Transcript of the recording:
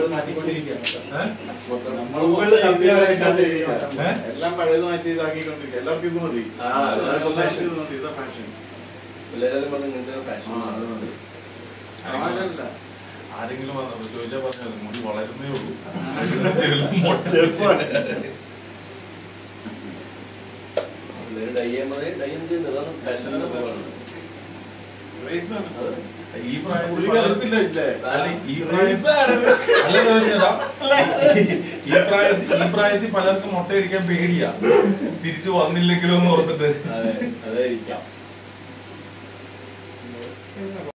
നമ്മൾ മാറ്റിക്കൊണ്ടിരിക്കുകയാണ് ഏഹ്? നമ്മൾ മുകളിൽ തപ്പിയവരായിട്ടാണ് ഏ? എല്ലാം പഴയത് മാറ്റി ഇതാക്കിക്കൊണ്ടിരിക്കുക എല്ലാവർക്കും ഇത് മതി ആ, എല്ലാവർക്കും എല്ലാവർക്കും fashion. ഇത് മതി ഇതാ ഫാഷൻ പിള്ളേരെല്ലാം പറഞ്ഞ് ഇങ്ങനത്തെ ഫാഷൻ ആ അത് മതി സമാജമല്ല ആരെങ്കിലും വന്നപ്പോ ചോദിച്ചാ പറഞ്ഞത് മുടി വളരുന്നേ ഉള്ളൂ പിള്ളേര് ഡൈ ചെയ്യാൻ പറയും ഡൈ എന്ത് ചെയ്യുന്നത് അതാണ് ഫാഷനിലെ പോകാണ് Race ആണ്. ഈ പ്രായത്തിൽ പുള്ളിക്ക് അറിയത്തില്ല ഇല്ലേ? അല്ല, ഈ പ്രായത്തിൽ Race ആണ്. അല്ല ചോദിച്ചതാ ഈ പ്രായത്തിൽ ഈ പ്രായത്തിൽ പലർക്കും മുട്ടയടിക്കാൻ പേടിയാ തിരിച്ചു വന്നില്ലെങ്കിലും എന്ന് ഓർത്തിട്ട് അതെ അതെ ഇരിക്കാം